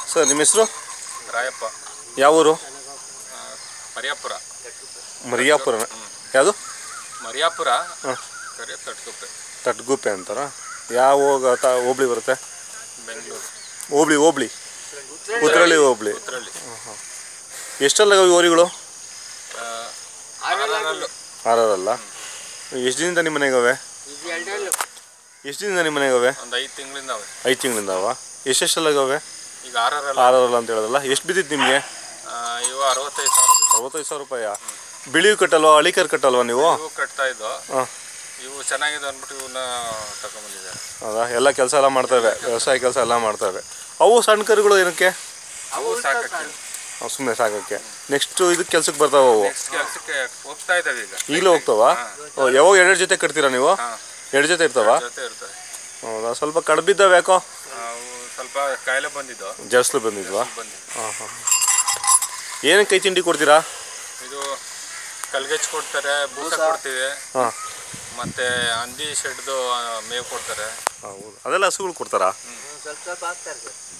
Sir ನಿಮ್ಮ ಹೆಸರು ರಾಯಪ್ಪ ಯಾವ ಊರು ಆ, ಮರಿಯಾಪುರ ಮರಿಯಾಪುರನ ಯಾವುದು ಮರಿಯಾಪುರ ಹಾಂ ಕರೆ ತಟ್ಕುಪ್ಪೆ ತಟ್ಗುಪ್ಪೆ ಅಂತಾರ ಯಾವ ಹೋಗ ತ ಹೋಬ್ಳಿ ಬರುತ್ತೆ ಬೆಂಗಳೂರು ಹೋಬ್ಳಿ ಹೋಬ್ಳಿ ಉತ್ತರಳ್ಳಿ ಹೋಬ್ಳಿ ಉತ್ತರಳ್ಳಿ ಎಷ್ಟೆಲ್ಲ ಓರಿಗಳು ಆ, ಆರರಲ್ಲು ಆರಲ್ಲ ಎಷ್ಟು ದಿನದಿಂದ ನಿಮ್ಮ ಮನೆಗವೆ ಎಷ್ಟು ದಿನದಿಂದ ನಿಮ್ಮ ಮನೆಗವೆ ಒಂದು ಐದು ತಿಂಗಳಿಂದ ಅವೆ ಐದು ತಿಂಗಳಿಂದಾವ ಎಷ್ಟೆಷ್ಟೆಲ್ಲಾಗವೆ ಈಗ ಆರರಲ್ಲ ಆರಲ್ಲ ಅಂತ ಹೇಳೋದಲ್ಲ ಎಷ್ಟು ಬಿದ್ದಿತ್ತು ನಿಮಗೆ ಆ, ಇವು ಅರವತ್ತೈದು ಸಾವಿರ ಬಿದ್ದು. ಅರವತ್ತೈದು ಸಾವಿರ ರೂಪಾಯ ಬಿಳಿ ಕಟ್ಟಲ್ವಾ ಅಳಿಕರ್ ಕಟ್ಟಲ್ವಾ ನೀವು ಇವು ಕಟ್ತಾ ಇದ್ದು ಹಾಂ ಇವು ಚೆನ್ನಾಗಿದೆ ಅಂದ್ಬಿಟ್ಟು ಇವನ್ನ ತಗೊಂಬಂದಿದ್ದಾರೆ ಹೌದಾ ಎಲ್ಲ ಕೆಲಸ ಎಲ್ಲ ಮಾಡ್ತವೆ ವ್ಯವಸಾಯ ಕೆಲಸ ಎಲ್ಲ ಮಾಡ್ತವೆ ಅವು ಸಣ್ಣ ಕರುಗಳು ಏನಕ್ಕೆ ಅವು ಸಾಕಕ್ಕೆ ಸುಮ್ಮನೆ ಸಾಕಕ್ಕೆ ನೆಕ್ಸ್ಟ್ ಇದಕ್ಕೆ ಕೆಲ್ಸಕ್ಕೆ ಬರ್ತಾವ ಅವು ನೆಕ್ಸ್ಟ್ ಕೆಲಸಕ್ಕೆ ಹೋಗ್ತಾ ಇದ್ದಾವೆ ಈಗ ಈಗಲೂ ಹೋಗ್ತಾವ ಓ, ಯಾವಾಗ ಎರಡು ಜೊತೆ ಕಟ್ತೀರಾ ನೀವು ಹಾಂ ಎರಡು ಜೊತೆ ಇರ್ತಾವ ಜೊತೆ ಇರ್ತವೆ ಹೌದಾ ಸ್ವಲ್ಪ ಕಡ್ಬಿದ್ದಾವೆ ಯಾಕೋ ಅವು ಸ್ವಲ್ಪ ಕಾಯಿಲೆ ಬಂದಿದ್ದು ಜರ್ಸ್ಲು ಬಂದಿದ್ವಾ ಬಂದಿದ್ದು ಹಾಂ ಹಾಂ ಏನಕ್ಕೆ ಕೈ ತಿಂಡಿ ಕೊಡ್ತೀರಾ ಇದು ಕಲ್ಗೆಚ್ ಕೊಡ್ತಾರೆ ಬೂಸ ಕೊಡ್ತೀವಿ ಹಾಂ ಮತ್ತೆ ಹಂದಿ ಶೆಡ್ದು ಮೇವು ಕೊಡ್ತಾರೆ ಹೌದು ಅದೆಲ್ಲ ಹಸುಗಳು ಕೊಡ್ತಾರಾ ಸ್ವಲ್ಪ ಸ್ವಲ್ಪ ಹಾಕ್ತಾರೆ ಸರ್